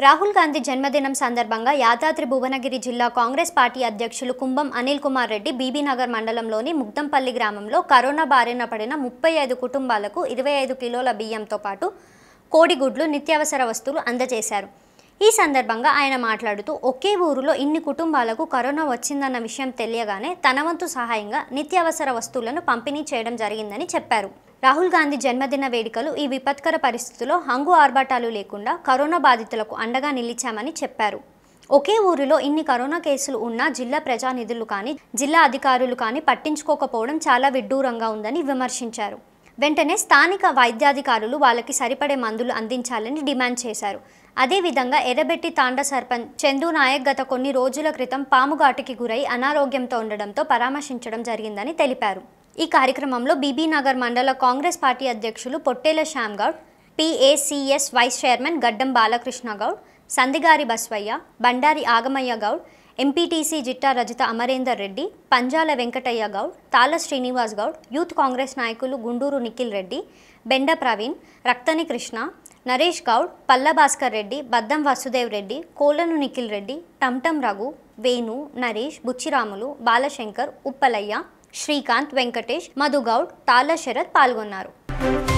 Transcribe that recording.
రాహుల్ గాంధీ జన్మదినం సందర్భంగా యాదాద్రి భువనగిరి జిల్లా కాంగ్రెస్ పార్టీ అధ్యక్షులు కుంభం అనిల్ కుమార్ రెడ్డి బీబీనగర్ మండలంలోని ముగ్దంపల్లి గ్రామంలో కరోనా బారిన పడిన ముప్పై ఐదు కుటుంబాలకు ఇరవై ఐదు కిలోల బియ్యంతో పాటు కోడిగుడ్లు నిత్యావసర వస్తువులు అందజేశారు ఈ సందర్భంగా ఆయన మాట్లాడుతూ ఒకే ఊరిలో ఇన్ని కుటుంబాలకు కరోనా వచ్చిందన్న విషయం తెలియగానే తన వంతు సహాయంగా నిత్యావసర వస్తువులను పంపిణీ చేయడం జరిగిందని చెప్పారు రాహుల్ గాంధీ జన్మదిన వేడుకలు ఈ విపత్కర పరిస్థితుల్లో హంగు ఆర్భాటాలు లేకుండా కరోనా బాధితులకు అండగా నిలిచామని చెప్పారు ఒకే ఊరిలో ఇన్ని కరోనా కేసులు ఉన్నా జిల్లా ప్రజానిధులు కానీ జిల్లా అధికారులు కానీ పట్టించుకోకపోవడం చాలా విడ్డూరంగా ఉందని విమర్శించారు వెంటనే స్థానిక వైద్యాధికారులు వాళ్ళకి సరిపడే మందులు అందించాలని డిమాండ్ చేశారు అదేవిధంగా ఎర్రబెట్టి తాండ సర్పంచ్ చందు నాయక్ గత కొన్ని రోజుల క్రితం పాముగాటికి గురై అనారోగ్యంతో ఉండడంతో పరామర్శించడం జరిగిందని తెలిపారు ఈ కార్యక్రమంలో బీబీ నగర్ మండల కాంగ్రెస్ పార్టీ అధ్యక్షులు Pottela Shyam Goud PACS vice chairman Gaddam Balakrishna Goud Sandigari Baswaiah Bandari Agamaiah Goud MPTC Jitta Rajitha Amarender Reddy Panjala Venkataiah Goud Tala Srinivas Goud youth Congress నాయకులు గుండూరు నిఖిల్ రెడ్డి బెండ ప్రవీణ్ రక్తని కృష్ణ నరేష్ గౌడ్ పల్ల భాస్కర్ రెడ్డి బద్దం వసుదేవ్ రెడ్డి కోలను నిఖిల్ రెడ్డి టంటం రఘు వేణు నరేష్ బుచ్చిరాములు బాలశంకర్ ఉప్పలయ్య శ్రీకాంత్ వెంకటేష్ మధుగౌడ్ తాళ్ళ శరత్ పాల్గొన్నారు